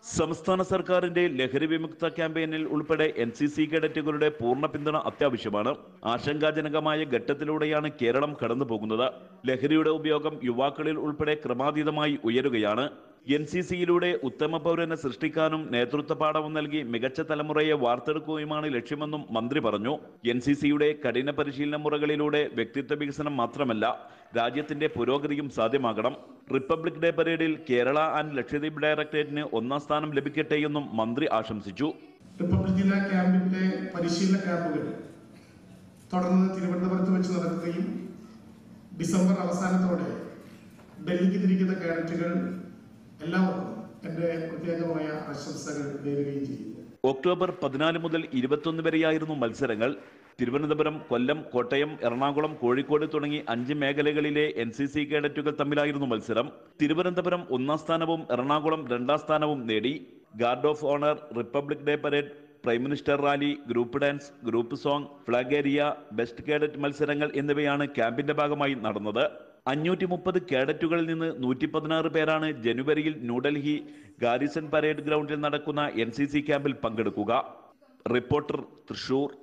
സംസ്ഥാന സർക്കാരിന്റെ ലഹരി വിമുക്ത ക്യാമ്പയിനിൽ ഉൾപ്പെടെ എൻ സി സി കേഡറ്റുകളുടെ പൂർണ്ണ പിന്തുണ അത്യാവശ്യമാണ് ആശങ്കാജനകമായ ഘട്ടത്തിലൂടെയാണ് കേരളം കടന്നു പോകുന്നത് ലഹരിയുടെ ഉപയോഗം യുവാക്കളിൽ ഉൾപ്പെടെ ക്രമാതീതമായി ഉയരുകയാണ് എൻ സി സിയിലൂടെ ഉത്തമ പൗരനെ സൃഷ്ടിക്കാനും നേതൃത്വ പാഠവും നൽകി മികച്ച തലമുറയെ വാർത്തെടുക്കുകയുമാണ് ലക്ഷ്യമെന്നും മന്ത്രി പറഞ്ഞു എൻ സി സിയുടെ കഠിന പരിശീലന മുറകളിലൂടെ വ്യക്തിത്വ വികസനം മാത്രമല്ല രാജ്യത്തിന്റെ പുരോഗതിയും സാധ്യമാകണം റിപ്പബ്ലിക് ഡേ പരേഡിൽ കേരള ആൻഡ് ലക്ഷദ്വീപ് ഡയറക്ടറേറ്റിന് ഒന്നാം സ്ഥാനം ലഭിക്കട്ടെയെന്നും മന്ത്രി ആശംസിച്ചു റിപ്പബ്ലിക് ദിന ക്യാമ്പിന്റെ പരിശീലന ക്യാമ്പുകൾ തുടർന്ന് തിരുവനന്തപുരത്ത് വെച്ച് നടക്കുകയും ഡിസംബർ അവസാനത്തോടെ ഡൽഹിക്ക് തിരിക്കുന്ന കേഡറ്റുകൾ എല്ലാവർക്കും എന്റെ പ്രത്യേകമായ ആശംസകൾ നേരുകയും ചെയ്യുന്നു ഒക്ടോബർ പതിനാല് മുതൽ ഇരുപത്തൊന്ന് വരെയായിരുന്നു മത്സരങ്ങൾ തിരുവനന്തപുരം കൊല്ലം കോട്ടയം എറണാകുളം കോഴിക്കോട് തുടങ്ങി അഞ്ച് മേഖലകളിലെ എൻ സി സി കേഡറ്റുകൾ തമ്മിലായിരുന്നു മത്സരം തിരുവനന്തപുരം ഒന്നാം സ്ഥാനവും എറണാകുളം രണ്ടാം സ്ഥാനവും നേടി guard of honour republic day parade prime minister rally group dance group song flag area best cadet മത്സരങ്ങൾ എന്നിവയാണ് ക്യാമ്പിന്റെ ഭാഗമായി നടന്നത് അഞ്ഞൂറ്റി മുപ്പത് കേഡറ്റുകളിൽ നിന്ന് നൂറ്റി പതിനാറ് പേരാണ് ജനുവരിയിൽ ന്യൂഡൽഹി ഗാരിസൺ പരേഡ് ഗ്രൗണ്ടിൽ നടക്കുന്ന എൻ സി സി ക്യാമ്പിൽ പങ്കെടുക്കുക റിപ്പോർട്ടർ തൃശൂർ